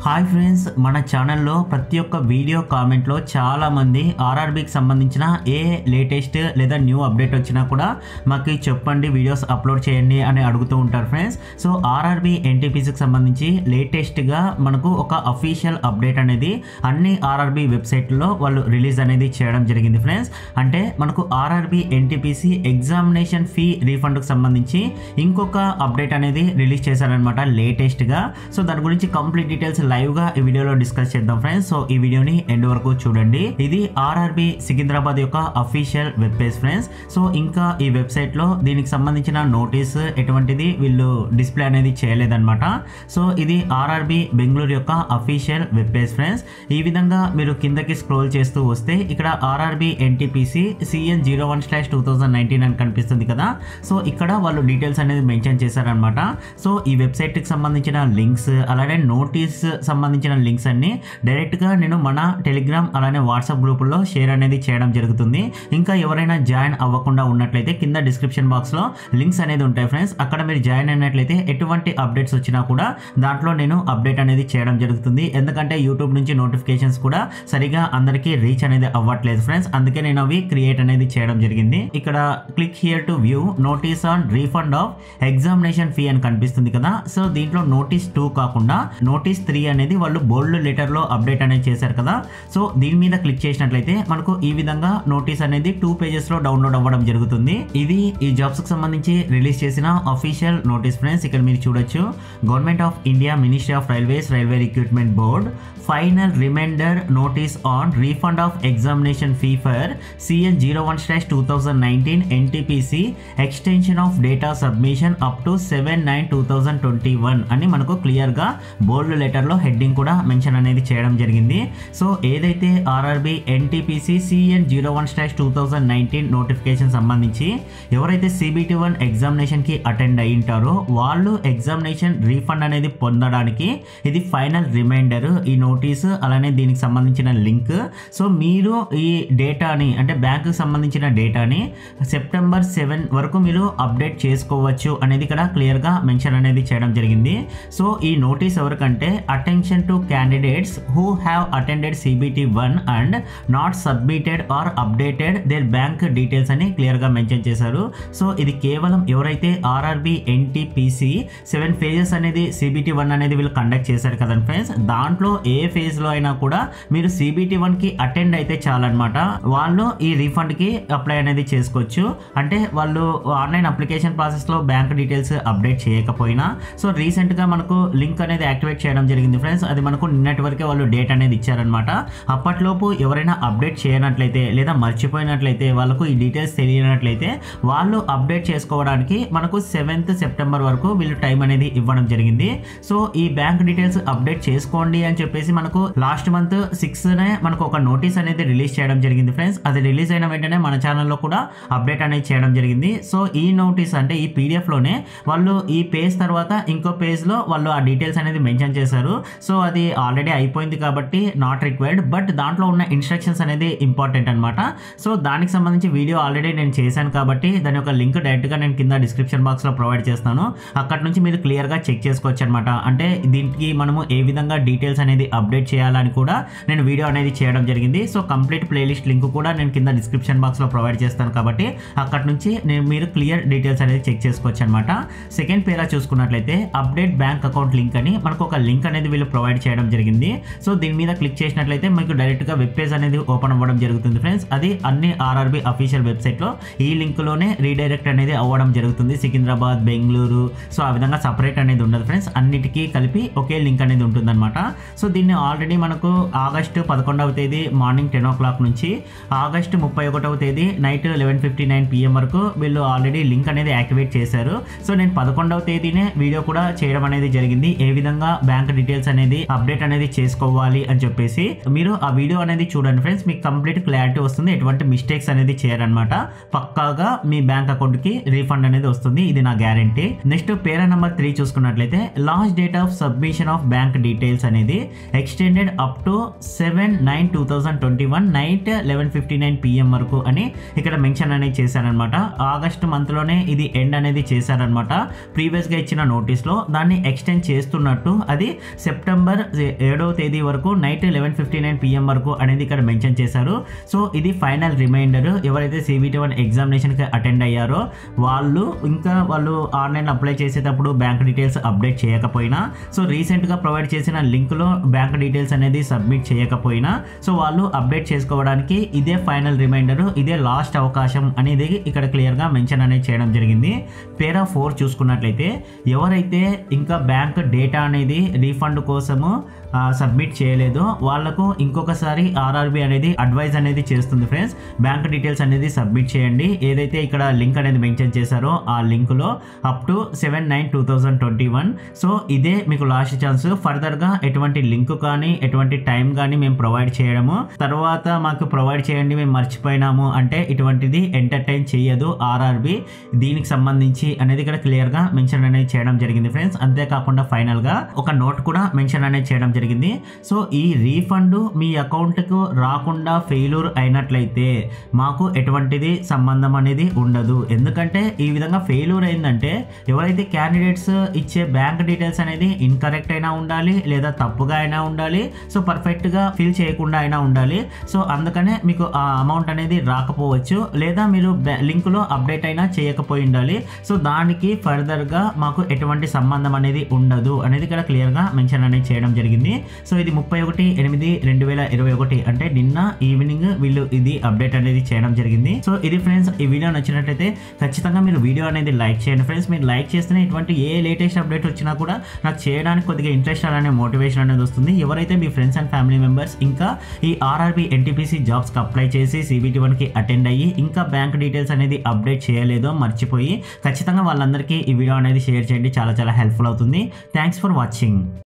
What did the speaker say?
hi friends మన ఛానల్లో ప్రతి ఒక్క వీడియో కామెంట్లో చాలా మంది ఆర్ఆర్బికి సంబంధించిన ఏ లేటెస్ట్ లేదా న్యూ అప్డేట్ వచ్చినా కూడా మాకు చెప్పండి వీడియోస్ అప్లోడ్ చేయండి అని అడుగుతూ ఉంటారు ఫ్రెండ్స్ సో ఆర్ఆర్బి ఎన్టీపీసీకి సంబంధించి లేటెస్ట్గా మనకు ఒక అఫీషియల్ అప్డేట్ అనేది అన్ని ఆర్ఆర్బి వెబ్సైట్లో వాళ్ళు రిలీజ్ అనేది చేయడం జరిగింది ఫ్రెండ్స్ అంటే మనకు ఆర్ఆర్బి ఎన్టీపీసీ ఎగ్జామినేషన్ ఫీ రీఫండ్కి సంబంధించి ఇంకొక అప్డేట్ అనేది రిలీజ్ చేశారనమాట లేటెస్ట్గా సో దాని గురించి కంప్లీట్ డీటెయిల్స్ లైవ్ గా ఈ వీడియోలో డిస్కస్ చేద్దాం ఫ్రెండ్స్ సో ఈ వీడియోని ఎండ్ వరకు చూడండి ఇది ఆర్ఆర్బి సికింద్రాబాద్ యొక్క official web page friends so ఇంకా ఈ వెబ్సైట్ లో దీనికి సంబంధించిన నోటీస్ ఎటువంటిది వీళ్ళు డిస్ప్లే అనేది చేయలేదన్నమాట సో ఇది ఆర్ఆర్బి బెంగళూరు యొక్క అఫీషియల్ వెబ్ పేజ్ ఫ్రెండ్స్ ఈ విధంగా మీరు కిందకి స్క్రోల్ చేస్తూ వస్తే ఇక్కడ RRB NTPC CEN zero one slash two thousand nineteen అని కనిపిస్తుంది కదా సో ఇక్కడ వాళ్ళు డీటెయిల్స్ అనేది మెన్షన్ చేశారనమాట సో ఈ వెబ్సైట్కి సంబంధించిన లింక్స్ అలానే నోటీస్ సంబంధించిన లింక్స్ అన్ని డైరెక్ట్గా నేను మన టెలిగ్రామ్ అలానే వాట్సాప్ గ్రూపుల్లో షేర్ అనేది చేయడం జరుగుతుంది ఇంకా ఎవరైనా జాయిన్ అవ్వకుండా ఉన్నట్లయితే కింద డిస్క్రిప్షన్ బాక్స్లో లింక్స్ అనేది ఉంటాయి ఫ్రెండ్స్ అక్కడ మీరు జాయిన్ అయినట్లయితే ఎటువంటి అప్డేట్స్ వచ్చినా కూడా దాంట్లో నేను అప్డేట్ అనేది చేయడం జరుగుతుంది ఎందుకంటే యూట్యూబ్ నుంచి నోటిఫికేషన్స్ కూడా సరిగా అందరికీ రీచ్ అనేది అవ్వట్లేదు ఫ్రెండ్స్ అందుకే నేను అవి క్రియేట్ అనేది చేయడం జరిగింది ఇక్కడ click here to view notice on refund of examination fee అని కనిపిస్తుంది కదా సో దీంట్లో నోటీస్ టూ కాకుండా నోటీస్ త్రీ అనేది వాళ్ళు బోల్డ్ లెటర్లో అప్డేట్ అనేది చేశారు కదా సో దీని మీద క్లిక్ చేసినట్లయితే మనకు ఈ విధంగా నోటీస్ అనేది టూ పేజెస్లో డౌన్లోడ్ అవ్వడం జరుగుతుంది ఇది ఈ జాబ్స్కి సంబంధించి రిలీజ్ చేసిన అఫీషియల్ నోటీస్ ఫ్రెండ్స్ ఇక్కడ మీరు చూడొచ్చు government of India ministry of railways railway recruitment board final reminder notice on refund of examination fee for CEN zero one slash two thousand nineteen NTPC extension of data submission up to seven nine two thousand twenty one అని మనకు క్లియర్గా బోల్డ్ లెటర్లో heading కూడా mention అనేది చేయడం జరిగింది so ఏదైతే RRB NTPC CEN zero one slash two thousand nineteen notification సంబంధించి ఎవరైతే సిబిటి వన్ ఎగ్జామినేషన్కి అటెండ్ అయి ఉంటారో వాళ్ళు ఎగ్జామినేషన్ రీఫండ్ అనేది పొందడానికి ఇది ఫైనల్ రిమైండర్ ఈ నోటీసు అలానే దీనికి సంబంధించిన లింక్ సో మీరు ఈ డేటాని అంటే బ్యాంకుకి సంబంధించిన డేటాని సెప్టెంబర్ సెవెన్ వరకు మీరు అప్డేట్ చేసుకోవచ్చు అనేది ఇక్కడ క్లియర్గా మెన్షన్ అనేది చేయడం జరిగింది సో ఈ నోటీస్ ఎవరికంటే attention to candidates who have attended CBT one and not submitted or updated their bank details అని క్లియర్గా మెన్షన్ చేశారు సో ఇది కేవలం ఎవరైతే ఆర్ఆర్బి ఎన్టీపీసీ సెవెన్ ఫేజెస్ అనేది సిబిటి వన్ అనేది వీళ్ళు కండక్ట్ చేశారు కదండి ఫ్రెండ్స్ దాంట్లో ఏ ఫేజ్లో అయినా కూడా మీరు సిబిటి వన్కి అటెండ్ అయితే చాలన్నమాట వాళ్ళు ఈ రీఫండ్కి అప్లై అనేది చేసుకోవచ్చు అంటే వాళ్ళు ఆన్లైన్ అప్లికేషన్ ప్రాసెస్లో బ్యాంక్ డీటెయిల్స్ అప్డేట్ చేయకపోయినా సో రీసెంట్గా మనకు లింక్ అనేది యాక్టివేట్ చేయడం జరిగింది ఫ్రెండ్స్ అది మనకు నిన్నటి వరకే వాళ్ళు డేట్ అనేది ఇచ్చారనమాట అప్పట్లోపు ఎవరైనా అప్డేట్ చేయనట్లయితే లేదా మర్చిపోయినట్లయితే వాళ్ళకు ఈ డీటెయిల్స్ తెలియనట్లయితే వాళ్ళు అప్డేట్ చేసుకోవడానికి మనకు సెవెంత్ సెప్టెంబర్ వరకు వీళ్ళు టైం అనేది ఇవ్వడం జరిగింది సో ఈ బ్యాంక్ డీటెయిల్స్ అప్డేట్ చేసుకోండి అని చెప్పేసి మనకు లాస్ట్ మంత్ సిక్స్నే మనకు ఒక నోటీస్ అనేది రిలీజ్ చేయడం జరిగింది ఫ్రెండ్స్ అది రిలీజ్ అయిన వెంటనే మన ఛానల్లో కూడా అప్డేట్ అనేది చేయడం జరిగింది సో ఈ నోటీస్ అంటే ఈ పీడిఎఫ్లోనే వాళ్ళు ఈ పేజ్ తర్వాత ఇంకో పేజ్లో వాళ్ళు ఆ డీటెయిల్స్ అనేది మెన్షన్ చేశారు సో అది ఆల్రెడీ అయిపోయింది కాబట్టి నాట్ రిక్వైర్డ్ బట్ దాంట్లో ఉన్న ఇన్స్ట్రక్షన్స్ అనేది ఇంపార్టెంట్ అనమాట సో దానికి సంబంధించి వీడియో ఆల్రెడీ నేను చేశాను కాబట్టి దాని యొక్క లింక్ డైరెక్ట్గా నేను కింద డిస్క్రిప్షన్ బాక్స్లో ప్రొవైడ్ చేస్తాను అక్కడ నుంచి మీరు క్లియర్గా చెక్ చేసుకోవచ్చు అనమాట అంటే దీనికి మనము ఏ విధంగా డీటెయిల్స్ అనేది అప్డేట్ చేయాలని కూడా నేను వీడియో అనేది చేయడం జరిగింది సో కంప్లీట్ ప్లేలిస్ట్ లింక్ కూడా నేను కింద డిస్క్రిప్షన్ బాక్స్లో ప్రొవైడ్ చేస్తాను కాబట్టి అక్కడ నుంచి నేను మీరు క్లియర్ డీటెయిల్స్ అనేది చెక్ చేసుకోవచ్చు అనమాట సెకండ్ పేరా చూసుకున్నట్లయితే అప్డేట్ బ్యాంక్ అకౌంట్ లింక్ అని మనకు ఒక లింక్ అనేది వీళ్ళు ప్రొవైడ్ చేయడం జరిగింది సో దీని మీద క్లిక్ చేసినట్లయితే మీకు డైరెక్ట్గా వెబ్ పేజ్ అనేది ఓపెన్ అవ్వడం జరుగుతుంది ఫ్రెండ్స్ అది అన్ని ఆర్ఆర్బి అఫీషియల్ వెబ్సైట్లో ఈ లింక్లోనే రీడైరెక్ట్ అనేది అవ్వడం జరుగుతుంది సికింద్రాబాద్ బెంగళూరు సో ఆ విధంగా సపరేట్ అనేది ఉండదు ఫ్రెండ్స్ అన్నిటికీ కలిపి ఒకే లింక్ అనేది ఉంటుందన్నమాట సో దీన్ని ఆల్రెడీ మనకు ఆగస్టు పదకొండవ తేదీ మార్నింగ్ టెన్ ఓ క్లాక్ నుంచి ఆగస్టు ముప్పై ఒకటవ తేదీ night eleven fifty nine PM వరకు వీళ్ళు ఆల్రెడీ లింక్ అనేది యాక్టివేట్ చేశారు సో నేను పదకొండవ తేదీనే వీడియో కూడా చేయడం అనేది జరిగింది ఏ విధంగా బ్యాంక్ డీటెయిల్స్ అనేది అప్డేట్ అనేది చేసుకోవాలి అని చెప్పేసి మీరు ఆ వీడియో అనేది చూడండి ఫ్రెండ్స్ మీకు కంప్లీట్ క్లారిటీ వస్తుంది ఎటువంటి మిస్టేక్స్ అనేది చేయరనమాట పక్కాగా మీ బ్యాంక్ అకౌంట్ కి రీఫండ్ అనేది వస్తుంది ఇది నా guarantee next para number three చూసుకున్నట్లయితే last date of submission of bank details అనేది extended up to seven nine two thousand twenty one night eleven fifty nine PM వరకు అని ఇక్కడ మెన్షన్ అనేది చేశారనమాట ఆగస్ట్ మంత్లోనే ఇది ఎండ్ అనేది చేశారనమాట ప్రీవియస్గా ఇచ్చిన నోటీస్లో దాన్ని ఎక్స్టెండ్ చేస్తున్నట్టు అది సెప్టెంబర్ ఏడవ తేదీ వరకు night eleven fifty nine PM వరకు అనేది ఇక్కడ మెన్షన్ చేశారు సో ఇది ఫైనల్ రిమైండర్ ఎవరైతే సిబిటి వన్ ఎగ్జామినేషన్కి అటెండ్ అయ్యారో వాళ్ళు ఇంకా వాళ్ళు ఆన్లైన్ అప్లై చేసేటప్పుడు బ్యాంక్ డీటెయిల్స్ అప్డేట్ చేయకపోయినా సో రీసెంట్గా ప్రొవైడ్ చేసిన లింక్లో బ్యాంక్ డీటెయిల్స్ అనేది సబ్మిట్ చేయకపోయినా సో వాళ్ళు అప్డేట్ చేసుకోవడానికి ఇదే ఫైనల్ రిమైండర్ ఇదే లాస్ట్ అవకాశం అనేది ఇక్కడ క్లియర్గా మెన్షన్ అనేది చేయడం జరిగింది పేరా ఫోర్ చూసుకున్నట్లయితే ఎవరైతే ఇంకా బ్యాంక్ డేటా అనేది రీఫండ్ కోసము సబ్మిట్ చేయలేదో వాళ్ళకు ఇంకొకసారి ఆర్ఆర్బి అనేది అడ్వైజ్ అనేది చేస్తుంది ఫ్రెండ్స్ బ్యాంక్ డీటెయిల్స్ అనేది సబ్మిట్ చేయండి ఏదైతే ఇక్కడ లింక్ అనేది మెన్షన్ చేశారో ఆ లింక్లో up to seven nine two thousand twenty one so ఇదే మీకు లాస్ట్ ఛాన్స్ ఫర్దర్గా ఎటువంటి లింక్ కానీ ఎటువంటి టైం కానీ మేము ప్రొవైడ్ చేయడము తర్వాత మాకు ప్రొవైడ్ చేయండి మేము మర్చిపోయినాము అంటే ఇటువంటిది ఎంటర్టైన్ చేయదు ఆర్ఆర్బి దీనికి సంబంధించి అనేది ఇక్కడ క్లియర్గా మెన్షన్ అనేది చేయడం జరిగింది ఫ్రెండ్స్ అంతేకాకుండా ఫైనల్గా ఒక నోట్ కూడా మెన్షన్ అనేది చేయడం జరిగింది సో ఈ రీఫండ్ మీ అకౌంట్కు రాకుండా ఫెయిల్యూర్ అయినట్లయితే మాకు ఎటువంటిది సంబంధం అనేది ఉండదు ఎందుకంటే ఈ విధంగా ఫెయిల్యూర్ అయిందంటే ఎవరైతే క్యాండిడేట్స్ ఇచ్చే బ్యాంక్ డీటెయిల్స్ అనేది ఇన్కరెక్ట్ అయినా ఉండాలి లేదా తప్పుగా అయినా ఉండాలి సో పర్ఫెక్ట్గా ఫిల్ చేయకుండా అయినా ఉండాలి సో అందుకనే మీకు ఆ అమౌంట్ అనేది రాకపోవచ్చు లేదా మీరు లింక్లో అప్డేట్ అయినా చేయకపోయి ఉండాలి సో దానికి ఫర్దర్గా మాకు ఎటువంటి సంబంధం అనేది ఉండదు అనేది ఇక్కడ క్లియర్గా మెన్షన్ అనేది చేయడం జరిగింది సో ఇది ముప్పై ఒకటి ఎనిమిది రెండు వేల ఇరవై ఒకటి అంటే నిన్న ఈవినింగ్ వీళ్ళు ఇది అప్డేట్ అనేది చేయడం జరిగింది సో ఇది ఫ్రెండ్స్ ఈ వీడియో నచ్చినట్లయితే ఖచ్చితంగా మీరు వీడియో అనేది లైక్ చేయండి ఫ్రెండ్స్ మీరు లైక్ చేస్తేనే ఇటువంటి ఏ లేటెస్ట్ అప్డేట్ వచ్చినా కూడా నాకు చేయడానికి కొద్దిగా ఇంట్రెస్ట్ అలానే మోటివేషన్ అనేది వస్తుంది ఎవరైతే మీ ఫ్రెండ్స్ అండ్ ఫ్యామిలీ మెంబర్స్ ఇంకా ఈ ఆర్ఆర్బి ఎన్టీపీసీ జాబ్స్కి అప్లై చేసి సిబిటి వన్కి అటెండ్ అయ్యి ఇంకా బ్యాంక్ డీటెయిల్స్ అనేది అప్డేట్ చేయలేదో మర్చిపోయి ఖచ్చితంగా వాళ్ళందరికీ ఈ వీడియో అనేది షేర్ చేయండి చాలా చాలా హెల్ప్ఫుల్ అవుతుంది థ్యాంక్స్ ఫర్ వాచింగ్